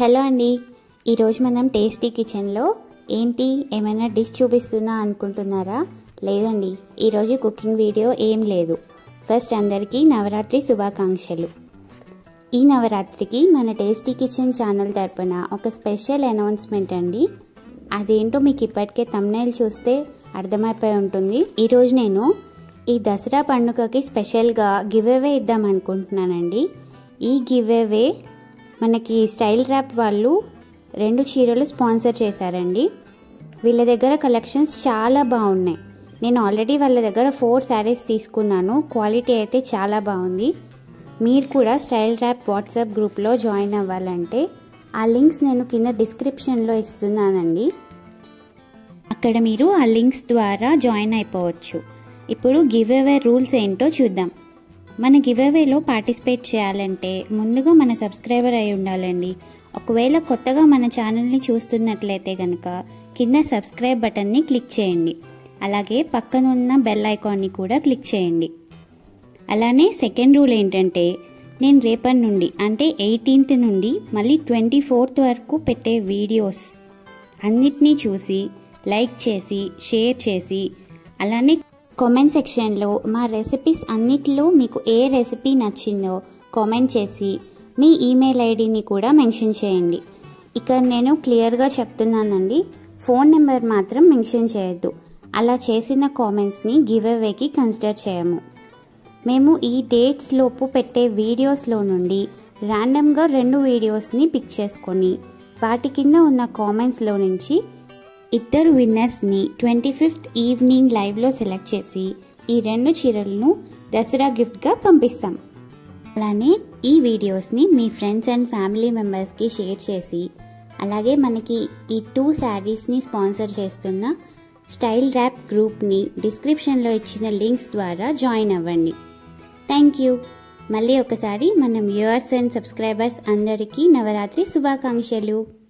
hello అండి ఈరోజు మనం టేస్టీ కిచెన్లో ఏంటి ఏమైనా డిష్ చూపిస్తున్నా అనుకుంటున్నారా లేదండి ఈరోజు కుకింగ్ వీడియో ఏం లేదు ఫస్ట్ అందరికీ నవరాత్రి శుభాకాంక్షలు ఈ నవరాత్రికి మన టేస్టీ కిచెన్ ఛానల్ తరపున ఒక స్పెషల్ అనౌన్స్మెంట్ అండి అదేంటో మీకు ఇప్పటికే తమ్నైల్ చూస్తే అర్థమైపోయి ఉంటుంది ఈరోజు నేను ఈ దసరా పండుగకి స్పెషల్గా గివ్ అవే ఇద్దాం అనుకుంటున్నానండి ఈ గివ్ అవే మనకి స్టైల్ ర్యాప్ వాళ్ళు రెండు చీరలు స్పాన్సర్ చేశారండి వీళ్ళ దగ్గర కలెక్షన్స్ చాలా బాగున్నాయి నేను ఆల్రెడీ వాళ్ళ దగ్గర ఫోర్ శారీస్ తీసుకున్నాను క్వాలిటీ అయితే చాలా బాగుంది మీరు కూడా స్టైల్ ర్యాప్ వాట్సాప్ గ్రూప్లో జాయిన్ అవ్వాలంటే ఆ లింక్స్ నేను కింద డిస్క్రిప్షన్లో ఇస్తున్నానండి అక్కడ మీరు ఆ లింక్స్ ద్వారా జాయిన్ అయిపోవచ్చు ఇప్పుడు గివ్ అవే రూల్స్ ఏంటో చూద్దాం మన గివ్ అవేలో పార్టిసిపేట్ చేయాలంటే ముందుగా మన సబ్స్క్రైబర్ అయి ఉండాలండి ఒకవేళ కొత్తగా మన ఛానల్ని చూస్తున్నట్లయితే కనుక కింద సబ్స్క్రైబ్ బటన్ని క్లిక్ చేయండి అలాగే పక్కనున్న బెల్ ఐకాన్ని కూడా క్లిక్ చేయండి అలానే సెకండ్ రూల్ ఏంటంటే నేను రేపటి నుండి అంటే ఎయిటీన్త్ నుండి మళ్ళీ ట్వంటీ ఫోర్త్ వరకు పెట్టే వీడియోస్ అన్నిటినీ చూసి లైక్ చేసి షేర్ చేసి అలానే కామెంట్ సెక్షన్లో మా రెసిపీస్ అన్నిటిలో మీకు ఏ రెసిపీ నచ్చిందో కామెంట్ చేసి మీ ఈమెయిల్ ఐడిని కూడా మెన్షన్ చేయండి ఇక్కడ నేను క్లియర్గా చెప్తున్నానండి ఫోన్ నెంబర్ మాత్రం మెన్షన్ చేయొద్దు అలా చేసిన కామెంట్స్ని గివ్ అవేకి కన్సిడర్ చేయము మేము ఈ డేట్స్ లోపు పెట్టే వీడియోస్లో నుండి ర్యాండమ్గా రెండు వీడియోస్ని పిక్ చేసుకొని వాటి కింద ఉన్న కామెంట్స్లో నుంచి ఇద్దరు విన్నర్స్ని ట్వంటీ ఫిఫ్త్ ఈవినింగ్ లైవ్లో సెలెక్ట్ చేసి ఈ రెండు చీరలను దసరా గిఫ్ట్గా పంపిస్తాం అలానే ఈ వీడియోస్ని మీ ఫ్రెండ్స్ అండ్ ఫ్యామిలీ మెంబర్స్కి షేర్ చేసి అలాగే మనకి ఈ టూ శారీస్ని స్పాన్సర్ చేస్తున్న స్టైల్ ర్యాప్ గ్రూప్ని డిస్క్రిప్షన్లో ఇచ్చిన లింక్స్ ద్వారా జాయిన్ అవ్వండి థ్యాంక్ యూ మళ్ళీ ఒకసారి మన వ్యూవర్స్ అండ్ సబ్స్క్రైబర్స్ అందరికీ నవరాత్రి శుభాకాంక్షలు